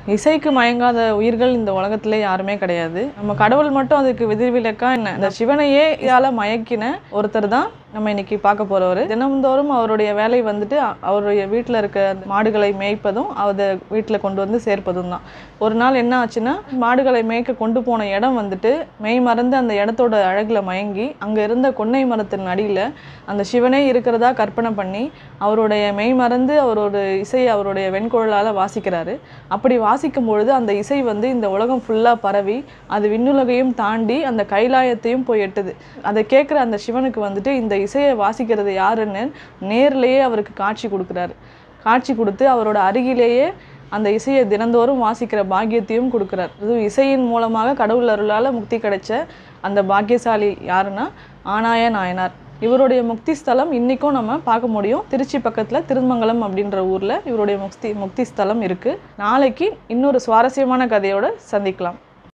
இசைக்கு மயங்காத உயிர்கள் இந்த உலகத்திலே யாருமே கிடையாது நம்ம கடவுள் மட்டும் அதுக்கு விதிவிலக்கா என்ன இந்த சிவனையே இதால மயக்கின ஒருத்தர் தான் நம்ம இன்னைக்கு பார்க்க போறவர் தினம்தோறும் அவருடைய வேலை வந்துட்டு அ- அவருடைய வீட்டில் இருக்க அந்த மாடுகளை மேய்ப்பதும் அதை வீட்டில் கொண்டு வந்து சேர்ப்பதும் தான் ஒரு நாள் என்ன ஆச்சுன்னா மாடுகளை மேய்க்க கொண்டு போன இடம் வந்துட்டு மெய் மறந்து அந்த இடத்தோட அழகுல மயங்கி அங்கே இருந்த கொன்னை மரத்தின் அடியில் அந்த சிவனே இருக்கிறதா கற்பனை பண்ணி அவருடைய மெய் மறந்து அவரோட இசையை அவருடைய வெண்குழலால் வாசிக்கிறாரு அப்படி வாசிக்கும் பொழுது அந்த இசை வந்து இந்த உலகம் ஃபுல்லாக பரவி அது விண்ணுலகையும் தாண்டி அந்த கைலாயத்தையும் போய் எட்டுது அதை கேட்குற அந்த சிவனுக்கு வந்துட்டு இந்த இசையை வாசிக்கிறது யாருன்னு நேர்லேயே அவருக்கு காட்சி கொடுக்குறாரு காட்சி கொடுத்து அவரோட அருகிலேயே அந்த இசையை தினந்தோறும் வாசிக்கிற பாக்கியத்தையும் கொடுக்குறார் அதுவும் இசையின் மூலமாக கடவுள் அருளால் முக்தி கிடைச்ச அந்த பாக்கியசாலி யாருன்னா ஆனாய நாயனார் இவருடைய முக்தி ஸ்தலம் இன்றைக்கும் நம்ம பார்க்க முடியும் திருச்சி பக்கத்தில் திருமங்கலம் அப்படின்ற ஊரில் இவருடைய முக்தி முக்தி ஸ்தலம் இருக்குது நாளைக்கு இன்னொரு சுவாரஸ்யமான கதையோட சந்திக்கலாம்